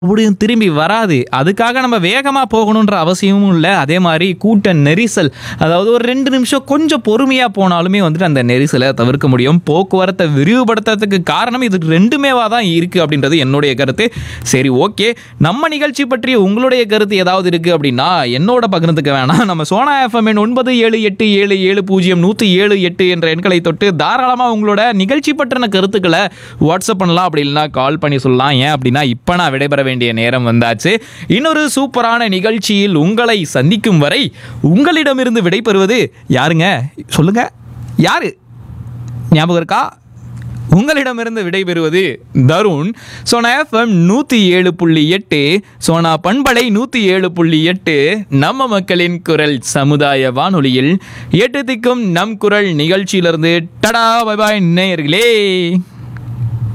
மறுபடியும் திரும்பி வராது அதுக்காக நம்ம வேகமாக போகணுன்ற அவசியமும் இல்லை அதே மாதிரி கூட்ட நெரிசல் அதாவது ஒரு ரெண்டு நிமிஷம் கொஞ்சம் பொறுமையாக போனாலுமே வந்துட்டு அந்த நெரிசலை தவிர்க்க முடியும் போக்குவரத்தை விரிவுபடுத்துறதுக்கு காரணம் இது ரெண்டுமேவா தான் இருக்குது அப்படின்றது என்னுடைய கருத்து சரி ஓகே நம்ம நிகழ்ச்சி பற்றி உங்களுடைய கருத்து ஏதாவது இருக்குது அப்படின்னா என்னோட பகிர்ந்துக்க வேணாம் நம்ம சோனா எஃப்எம் ஒன்பது ஏழு எட்டு ஏழு ஏழு பூஜ்ஜியம் நூற்றி ஏழு எட்டு என்ற எண்களை தொட்டு தாராளமாக உங்களோட நிகழ்ச்சி பற்றின கருத்துக்களை வாட்ஸ்அப் பண்ணலாம் அப்படி இல்லைன்னா கால் பண்ணி சொல்லலாம் ஏன் அப்படின்னா இப்போ நான் விடைபெற வேண்டிய நேரம் வந்தாச்சு இன்னொரு சூப்பரான நிகழ்ச்சியில் உங்களை சந்திக்கும் வரை உங்களிடமிருந்து விடைபெறுவது யாருங்க சொல்லுங்க யாரு ஞாபகம் இருக்கா உங்களிடமிருந்து விடைபெறுவது தருண் சோனா எஃப்எம் நூற்றி ஏழு புள்ளி எட்டு சோனா பண்பலை நூற்றி ஏழு புள்ளி எட்டு நம்ம மக்களின் குரல் சமுதாய வானொலியில் எட்டு திக்கும் நம் குரல் நிகழ்ச்சியிலிருந்து டடா பை பாய் நேயர்களே